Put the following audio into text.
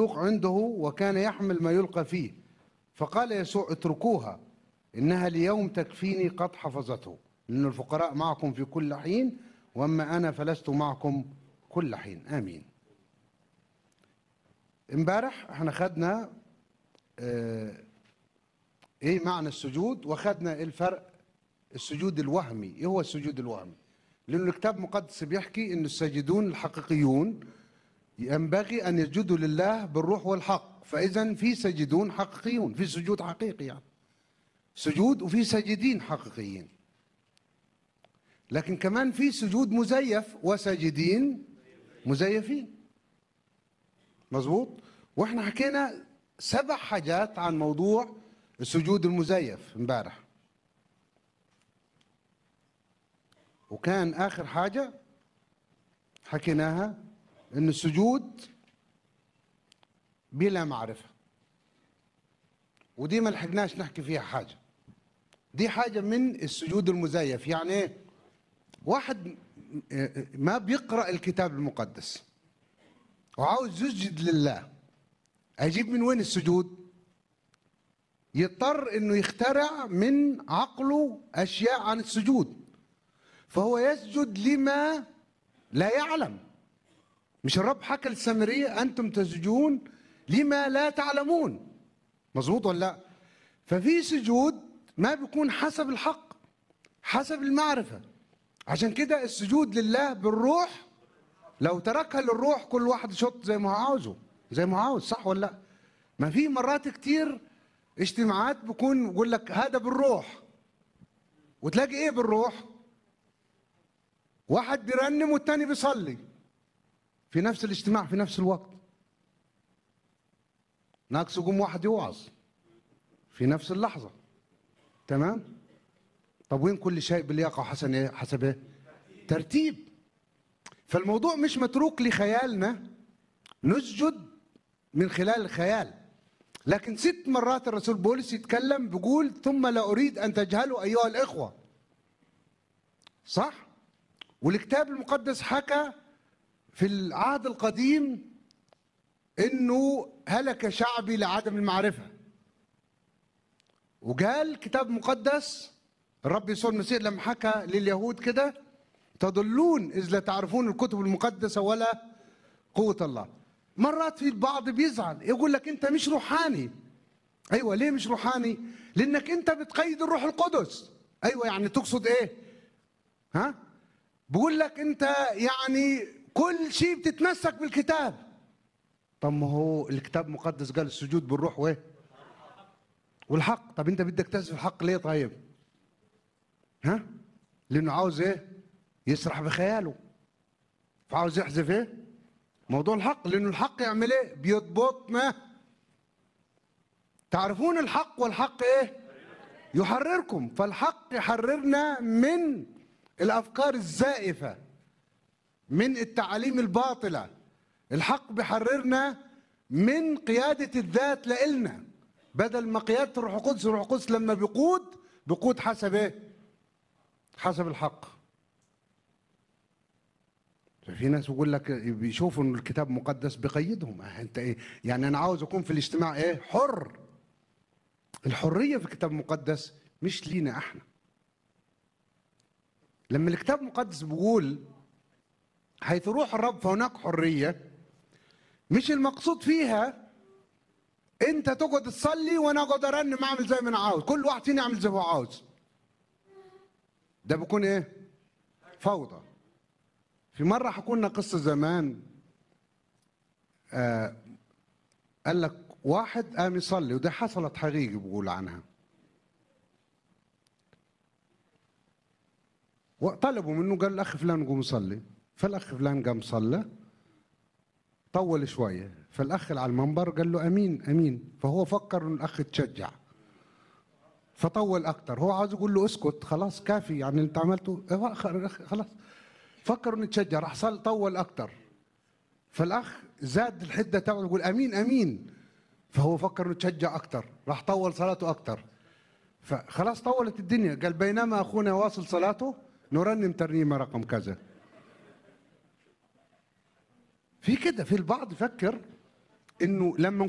الصندوق عنده وكان يحمل ما يلقى فيه فقال يسوع اتركوها إنها اليوم تكفيني قد حفظته لأن الفقراء معكم في كل حين وأما أنا فلست معكم كل حين آمين امبارح احنا خدنا اه ايه معنى السجود وخدنا ايه الفرق السجود الوهمي ايه هو السجود الوهمي لأن الكتاب المقدس بيحكي أن الساجدون الحقيقيون ينبغي أن يسجدوا لله بالروح والحق فإذا في ساجدون حقيقيون في سجود حقيقي يعني سجود وفي ساجدين حقيقيين لكن كمان في سجود مزيف وساجدين مزيفين مظبوط واحنا حكينا سبع حاجات عن موضوع السجود المزيف امبارح وكان اخر حاجه حكيناها ان السجود بلا معرفه ودي ما لحقناش نحكي فيها حاجه دي حاجه من السجود المزيف يعني ايه واحد ما بيقرا الكتاب المقدس وعاوز يسجد لله هيجيب من وين السجود يضطر انه يخترع من عقله اشياء عن السجود فهو يسجد لما لا يعلم مش الرب حكى للسامرية أنتم تسجدون لما لا تعلمون مظبوط ولا لا ففي سجود ما بيكون حسب الحق حسب المعرفة عشان كده السجود لله بالروح لو تركها للروح كل واحد يشط زي ما هو عاوزه زي ما هو عاوز صح ولا لا ما في مرات كتير اجتماعات بكون يقول لك هذا بالروح وتلاقي ايه بالروح واحد بيرنم والتاني بيصلي في نفس الاجتماع في نفس الوقت ناقص يقوم واحد يوعظ في نفس اللحظة تمام طب وين كل شيء باللياقة وحسن ايه حسب ايه ترتيب فالموضوع مش متروك لخيالنا نسجد من خلال الخيال لكن ست مرات الرسول بولس يتكلم بيقول ثم لا أريد أن تجهلوا أيها الإخوة صح والكتاب المقدس حكى في العهد القديم انه هلك شعبي لعدم المعرفه وقال كتاب مقدس الرب يسوع المسيح لما حكى لليهود كده تضلون اذ لا تعرفون الكتب المقدسه ولا قوه الله مرات في البعض بيزعل يقول لك انت مش روحاني ايوه ليه مش روحاني لانك انت بتقيد الروح القدس ايوه يعني تقصد ايه ها بقول لك انت يعني كل شيء بتتمسك بالكتاب طب ما هو الكتاب المقدس قال السجود بالروح وايه والحق طب انت بدك تسجد الحق ليه طيب ها لانه عاوز ايه يسرح بخياله فعاوز يحذف ايه موضوع الحق لانه الحق يعمل ايه بيضبطنا تعرفون الحق والحق ايه يحرركم فالحق يحررنا من الافكار الزائفه من التعاليم الباطله الحق بيحررنا من قياده الذات لإلنا بدل ما قياده الروح القدس الروح القدس لما بيقود بيقود حسب ايه حسب الحق في ناس بيقول لك بيشوفوا ان الكتاب المقدس بيقيدهم انت ايه يعني انا عاوز اكون في الاجتماع ايه حر الحريه في الكتاب المقدس مش لينا احنا لما الكتاب المقدس بيقول حيث روح الرب فهناك حريه مش المقصود فيها انت تقعد تصلي وانا اقعد ارنم اعمل زي ما انا عاوز كل واحد فينا يعمل زي ما هو عاوز ده بيكون ايه فوضى في مرة حكوا لنا قصة زمان آه قال لك واحد قام يصلي وده حصلت حقيقي بقول عنها وطلبوا منه قال الاخ فلان قوم صلي فالاخ فلان قام صلى طول شويه فالاخ اللي على المنبر قال له امين امين فهو فكر ان الاخ تشجع فطول اكتر هو عاوز يقول له اسكت خلاص كافي يعني انت عملته خلاص فكر انه يتشجع راح صل طول اكتر فالاخ زاد الحده تبعه يقول امين امين فهو فكر انه يتشجع اكتر راح طول صلاته اكتر فخلاص طولت الدنيا قال بينما اخونا واصل صلاته نرنم ترنيمه رقم كذا في كده في البعض يفكر انه لما